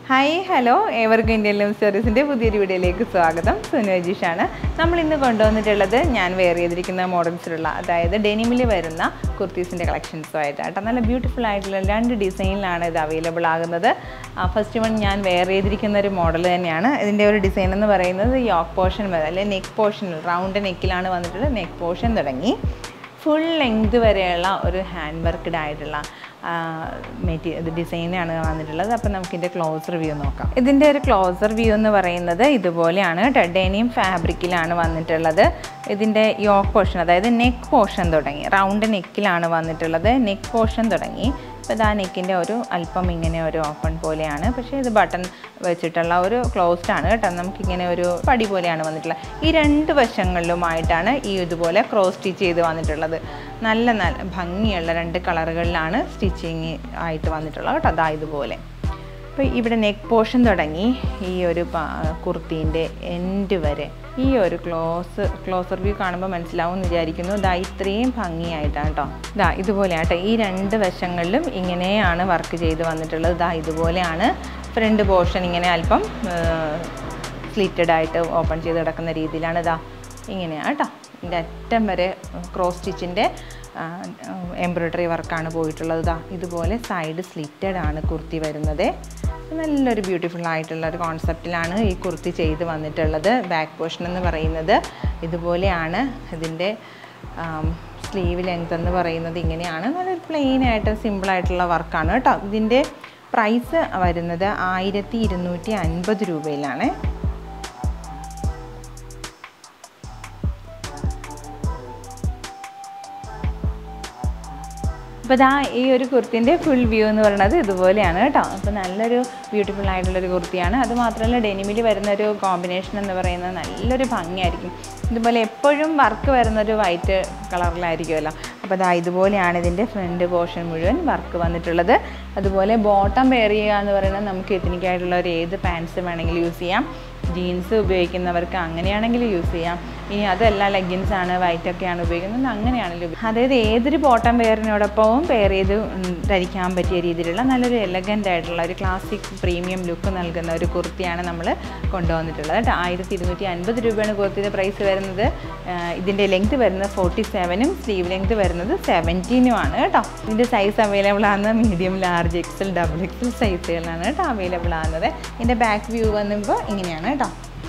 hi hello ഏവർക്കും Indian love സ്റ്റോറീസിൻ്റെ പുതിയൊരു വീഡിയോയിലേക്ക് സ്വാഗതം സുനു അജീഷാണ് നമ്മൾ ഇന്ന് കൊണ്ടുവന്നിട്ടുള്ളത് ഞാൻ വെയർ ചെയ്തിരിക്കുന്ന മോഡൽസിലുള്ള അതായത് ഡെനിമിൽ വരുന്ന കുർത്തീസിൻ്റെ കളക്ഷൻസുമായിട്ടാണ് കേട്ടോ നല്ല ബ്യൂട്ടിഫുൾ ആയിട്ടുള്ള രണ്ട് ഡിസൈനിലാണ് ഇത് അവൈലബിൾ ആകുന്നത് ഫസ്റ്റ് വൺ ഞാൻ വെയർ ചെയ്തിരിക്കുന്ന ഒരു മോഡൽ തന്നെയാണ് ഇതിൻ്റെ ഒരു ഡിസൈൻ എന്ന് പറയുന്നത് യോക്ക് പോർഷൻ മുതൽ അല്ലെങ്കിൽ നെക്ക് പോർഷനിൽ റൗണ്ട് നെക്കിലാണ് വന്നിട്ടുള്ളത് നെക്ക് പോർഷൻ തുടങ്ങി ഫുൾ ലെങ്ത് വരെയുള്ള ഒരു ഹാൻഡ് വർക്ക്ഡ് ആയിട്ടുള്ള മെറ്റീരിയൽ ഇത് ഡിസൈനാണ് വന്നിട്ടുള്ളത് അപ്പോൾ നമുക്ക് ഇതിൻ്റെ ക്ലോസർ വ്യൂ നോക്കാം ഇതിൻ്റെ ഒരു ക്ലോസർ വ്യൂ എന്ന് പറയുന്നത് ഇതുപോലെയാണ് ടെഡേനിയം ഫാബ്രിക്കിലാണ് വന്നിട്ടുള്ളത് ഇതിൻ്റെ യോക്ക് പോർഷൻ അതായത് നെക്ക് പോർഷൻ തുടങ്ങി റൗണ്ട് നെക്കിലാണ് വന്നിട്ടുള്ളത് നെക്ക് പോർഷൻ തുടങ്ങി ഇപ്പോൾ ഇതാ നെക്കിൻ്റെ ഒരു അല്പം ഇങ്ങനെ ഒരു ഓപ്പൺ പോലെയാണ് പക്ഷേ ഇത് ബട്ടൺ വെച്ചിട്ടുള്ള ഒരു ക്ലോസ്ഡ് ആണ് കേട്ടോ നമുക്കിങ്ങനെ ഒരു പടി പോലെയാണ് വന്നിട്ടുള്ളത് ഈ രണ്ട് വശങ്ങളിലുമായിട്ടാണ് ഈ ഇതുപോലെ ക്രോസ് സ്റ്റിച്ച് ചെയ്ത് വന്നിട്ടുള്ളത് നല്ല നല്ല ഭംഗിയുള്ള രണ്ട് കളറുകളിലാണ് സ്റ്റിച്ചിങ് ആയിട്ട് വന്നിട്ടുള്ളത് കേട്ടോ അതാ ഇതുപോലെ അപ്പോൾ ഇവിടെ നെക്ക് പോർഷൻ തുടങ്ങി ഈ ഒരു കുർത്തീൻ്റെ എൻഡ് വരെ ഈ ഒരു ക്ലോസ് ക്ലോസർ വ്യൂ കാണുമ്പോൾ മനസ്സിലാവും എന്ന് വിചാരിക്കുന്നു ഇതാ ഇത്രയും ഭംഗിയായിട്ടാണ് കേട്ടോ ഇതാ ഇതുപോലെ ആട്ടെ ഈ രണ്ട് വശങ്ങളിലും ഇങ്ങനെയാണ് വർക്ക് ചെയ്ത് വന്നിട്ടുള്ളത് ഇതാ ഇതുപോലെയാണ് ഫ്രണ്ട് പോർഷൻ ഇങ്ങനെ അല്പം സ്ലിറ്റഡ് ആയിട്ട് ഓപ്പൺ ചെയ്ത് കിടക്കുന്ന രീതിയിലാണ് ഇതാ ഇങ്ങനെയാണ് കേട്ടോ ഇതിൻ്റെ അറ്റം വരെ ക്രോസ് സ്റ്റിച്ചിൻ്റെ എംബ്രോയ്ഡറി വർക്കാണ് പോയിട്ടുള്ളത് ഇതാ ഇതുപോലെ സൈഡ് സ്ലിറ്റഡ് ആണ് കുർത്തി വരുന്നത് നല്ലൊരു ബ്യൂട്ടിഫുൾ ആയിട്ടുള്ള ഒരു കോൺസെപ്റ്റിലാണ് ഈ കുർത്തി ചെയ്ത് വന്നിട്ടുള്ളത് ബാക്ക് പോർഷൻ എന്ന് പറയുന്നത് ഇതുപോലെയാണ് ഇതിൻ്റെ സ്ലീവ് ലെങ്ത് എന്ന് പറയുന്നത് ഇങ്ങനെയാണ് നല്ലൊരു പ്ലെയിൻ ആയിട്ട് സിമ്പിളായിട്ടുള്ള വർക്കാണ് കേട്ടോ ഇതിൻ്റെ പ്രൈസ് വരുന്നത് ആയിരത്തി ഇരുന്നൂറ്റി അൻപത് രൂപയിലാണ് അപ്പോൾ ഇതാ ഈ ഒരു കുർത്തിൻ്റെ ഫുൾ വ്യൂ എന്ന് പറയുന്നത് ഇതുപോലെയാണ് കേട്ടോ അപ്പോൾ നല്ലൊരു ബ്യൂട്ടിഫുൾ ആയിട്ടുള്ളൊരു കുർത്തിയാണ് അത് മാത്രമല്ല ഡെനിമിൽ വരുന്ന ഒരു കോമ്പിനേഷൻ എന്ന് പറയുന്നത് നല്ലൊരു ഭംഗിയായിരിക്കും ഇതുപോലെ എപ്പോഴും വർക്ക് വരുന്നൊരു വൈറ്റ് കളറിലായിരിക്കുമല്ലോ അപ്പോൾ അതാ ഇതുപോലെയാണ് ഇതിൻ്റെ ഫ്രണ്ട് പോർഷൻ മുഴുവൻ വർക്ക് വന്നിട്ടുള്ളത് അതുപോലെ ബോട്ടം വെയർ ചെയ്യുക എന്ന് പറയുന്നത് നമുക്ക് എത്തിനിക്കായിട്ടുള്ള ഒരു ഏത് പാൻസ് വേണമെങ്കിലും യൂസ് ചെയ്യാം ജീൻസ് ഉപയോഗിക്കുന്നവർക്ക് അങ്ങനെയാണെങ്കിൽ യൂസ് ചെയ്യാം ഇനി അതല്ല ലെഗിൻസ് ആണ് വൈറ്റ് ഒക്കെയാണ് ഉപയോഗിക്കുന്നത് അങ്ങനെയാണെങ്കിലും അതായത് ഏതൊരു ബോട്ടം വെയറിനോടൊപ്പവും പെയർ ചെയ്ത് ധരിക്കാൻ പറ്റിയ രീതിയിലുള്ള നല്ലൊരു എലഗൻ്റ് ആയിട്ടുള്ള ഒരു ക്ലാസിക് പ്രീമിയം ലുക്ക് നൽകുന്ന ഒരു കുർത്തിയാണ് നമ്മൾ കൊണ്ടുവന്നിട്ടുള്ളത് കേട്ടോ ആയിരത്തി ഇരുന്നൂറ്റി അൻപത് രൂപയാണ് കുർത്തിയുടെ പ്രൈസ് വരുന്നത് ഇതിൻ്റെ ലെങ്ത് വരുന്നത് ഫോർട്ടി സെവനും സ്ലീവ് ലെങ്ത് വരുന്നത് സെവൻറ്റീനും ആണ് കേട്ടോ ഇതിൻ്റെ സൈസ് അവൈലബിൾ ആണ് medium large XL double XL സൈസുകളാണ് കേട്ടോ അവൈലബിൾ ആകുന്നത് ഇതിൻ്റെ ബാക്ക് വ്യൂ വന്നുമ്പോൾ ഇങ്ങനെയാണ് കേട്ടോ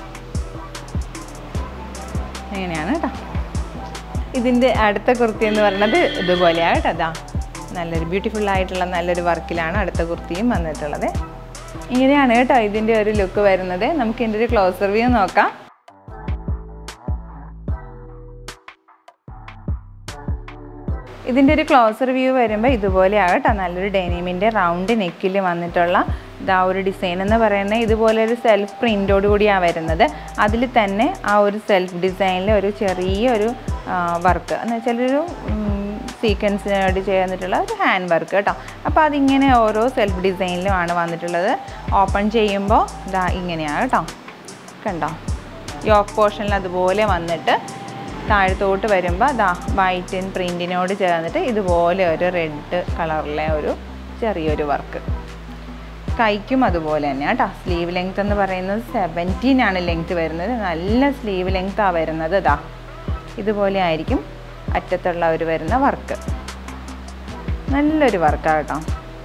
അങ്ങനെയാണ് കേട്ടോ ഇതിൻ്റെ അടുത്ത കുർത്തി എന്ന് പറയുന്നത് ഇതുപോലെയാണ് കേട്ടോ അതാ നല്ലൊരു ബ്യൂട്ടിഫുൾ ആയിട്ടുള്ള നല്ലൊരു വർക്കിലാണ് അടുത്ത കുർത്തിയും വന്നിട്ടുള്ളത് ഇങ്ങനെയാണ് കേട്ടോ ഇതിൻ്റെ ഒരു ലുക്ക് വരുന്നത് നമുക്ക് ഇതിൻ്റെ ഒരു ക്ലോസർ വ്യൂ നോക്കാം ഇതിൻ്റെ ഒരു ക്ലോസർ വ്യൂ വരുമ്പോൾ ഇതുപോലെയാണ് കേട്ടോ നല്ലൊരു ഡെനിമിൻ്റെ റൗണ്ട് നെക്കിൽ വന്നിട്ടുള്ള ഇതാ ഒരു ഡിസൈൻ എന്ന് പറയുന്നത് ഇതുപോലെ ഒരു സെൽഫ് പ്രിൻ്റോട് കൂടിയാണ് വരുന്നത് അതിൽ തന്നെ ആ ഒരു സെൽഫ് ഡിസൈനിൽ ഒരു ചെറിയൊരു വർക്ക് എന്ന് വെച്ചാൽ ഒരു സീക്വൻസിനോട് ചേർന്നിട്ടുള്ള ഒരു ഹാൻഡ് വർക്ക് കേട്ടോ അപ്പോൾ അതിങ്ങനെ ഓരോ സെൽഫ് ഡിസൈനിലുമാണ് വന്നിട്ടുള്ളത് ഓപ്പൺ ചെയ്യുമ്പോൾ ഇതാ ഇങ്ങനെയാണ് കേട്ടോ കണ്ടോ യോക്ക് പോർഷനിൽ അതുപോലെ വന്നിട്ട് താഴത്തോട്ട് വരുമ്പോൾ ദാ വൈറ്റ് ആൻഡ് പ്രിൻറ്റിനോട് ചേർന്നിട്ട് ഇതുപോലെ ഒരു റെഡ് കളറിലെ ഒരു ചെറിയൊരു വർക്ക് കൈക്കും അതുപോലെ തന്നെ കേട്ടോ സ്ലീവ് ലെങ്ത് എന്ന് പറയുന്നത് സെവൻറ്റീൻ ആണ് ലെങ്ത് വരുന്നത് നല്ല സ്ലീവ് ലെങ്ത്താണ് വരുന്നത് ഇതാ ഇതുപോലെ ആയിരിക്കും അറ്റത്തുള്ള ഒരു വരുന്ന വർക്ക് നല്ലൊരു വർക്കാണ് കേട്ടോ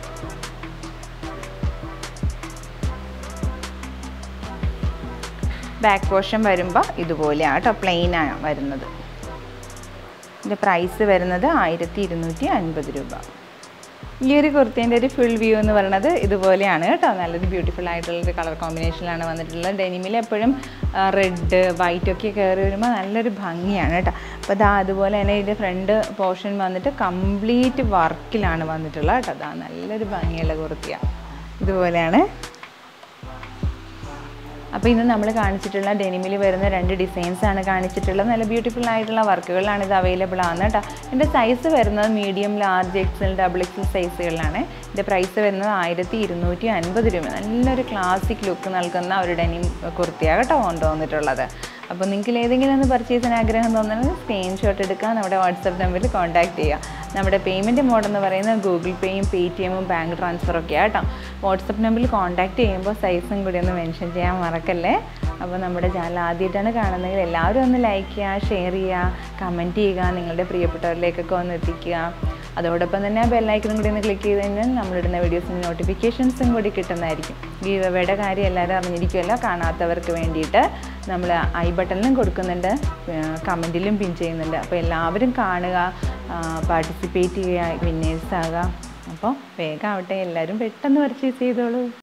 ബാക്ക് പോർഷൻ വരുമ്പോൾ ഇതുപോലെയാണ് കേട്ടോ പ്ലെയിനാണ് വരുന്നത് ഇതിൻ്റെ പ്രൈസ് വരുന്നത് ആയിരത്തി ഇരുന്നൂറ്റി അൻപത് രൂപ ഈ ഒരു കുർത്തേൻ്റെ ഒരു ഫുൾ വ്യൂ എന്ന് പറയുന്നത് ഇതുപോലെയാണ് കേട്ടോ നല്ലൊരു ബ്യൂട്ടിഫുൾ ആയിട്ടുള്ളൊരു കളർ കോമ്പിനേഷനിലാണ് വന്നിട്ടുള്ളത് ഡെനിമിൽ എപ്പോഴും റെഡ് വൈറ്റ് ഒക്കെ കയറി വരുമ്പോൾ നല്ലൊരു ഭംഗിയാണ് കേട്ടോ അപ്പോൾ അതാ അതുപോലെ തന്നെ ഇതിൻ്റെ ഫ്രണ്ട് പോർഷൻ വന്നിട്ട് കംപ്ലീറ്റ് വർക്കിലാണ് വന്നിട്ടുള്ളത് കേട്ടോ അതാ നല്ലൊരു ഭംഗിയുള്ള കുർത്തിയാണ് ഇതുപോലെയാണ് അപ്പോൾ ഇന്ന് നമ്മൾ കാണിച്ചിട്ടുള്ള ഡെനിമിൽ വരുന്ന രണ്ട് ഡിസൈൻസ് ആണ് കാണിച്ചിട്ടുള്ളത് നല്ല ബ്യൂട്ടിഫുൾ ആയിട്ടുള്ള വർക്കുകളാണ് ഇത് അവൈലബിൾ ആകുന്നത് കേട്ടോ ഇതിൻ്റെ സൈസ് വരുന്നത് medium large XL double XL സൈസുകളിലാണ് ഇതിൻ്റെ പ്രൈസ് വരുന്നത് ആയിരത്തി ഇരുന്നൂറ്റി അൻപത് രൂപ നല്ലൊരു ക്ലാസിക് ലുക്ക് നൽകുന്ന ഒരു ഡെനിം കുർത്തിയാണ് കേട്ടോ കൊണ്ടുവന്നിട്ടുള്ളത് അപ്പോൾ നിങ്ങൾക്ക് ഏതെങ്കിലും ഒന്ന് പർച്ചേസ് ചെയ്യാൻ ആഗ്രഹം തോന്നുന്നത് സ്ക്രീൻഷോട്ട് എടുക്കുക നമ്മുടെ വാട്സപ്പ് നമ്പറിൽ കോൺടാക്ട് ചെയ്യുക നമ്മുടെ പേയ്മെൻറ്റ് മോഡ് എന്ന് പറയുന്നത് ഗൂഗിൾ പേയും പേ ടി എമ്മും ബാങ്ക് ട്രാൻസ്ഫറും ഒക്കെ ആട്ടോ വാട്സപ്പ് നമ്പറിൽ കോൺടാക്ട് ചെയ്യുമ്പോൾ സൈസും കൂടി ഒന്ന് മെൻഷൻ ചെയ്യാൻ മറക്കല്ലേ അപ്പോൾ നമ്മുടെ ചാനൽ ആദ്യമായിട്ടാണ് കാണുന്നതെങ്കിൽ എല്ലാവരും ഒന്ന് ലൈക്ക് ചെയ്യുക ഷെയർ ചെയ്യുക കമൻറ്റ് ചെയ്യുക നിങ്ങളുടെ പ്രിയപ്പെട്ടവരിലേക്കൊക്കെ ഒന്ന് എത്തിക്കുക അതോടൊപ്പം തന്നെ ബെല്ലൈക്കനും കൂടി ഒന്ന് ക്ലിക്ക് ചെയ്ത് കഴിഞ്ഞാൽ നമ്മളിടുന്ന വീഡിയോസിന് നോട്ടിഫിക്കേഷൻസും കൂടി കിട്ടുന്നതായിരിക്കും ഗീവ് അവയുടെ കാര്യം എല്ലാവരും അറിഞ്ഞിരിക്കുമല്ലോ കാണാത്തവർക്ക് വേണ്ടിയിട്ട് നമ്മൾ ഐ ബട്ടണിലും കൊടുക്കുന്നുണ്ട് കമൻറ്റിലും പിൻ ചെയ്യുന്നുണ്ട് അപ്പോൾ എല്ലാവരും കാണുക പാർട്ടിസിപ്പേറ്റ് ചെയ്യുക വിന്നേഴ്സ് ആകുക അപ്പോൾ വേഗം ആവട്ടെ എല്ലാവരും പെട്ടെന്ന് പർച്ചേസ് ചെയ്തോളൂ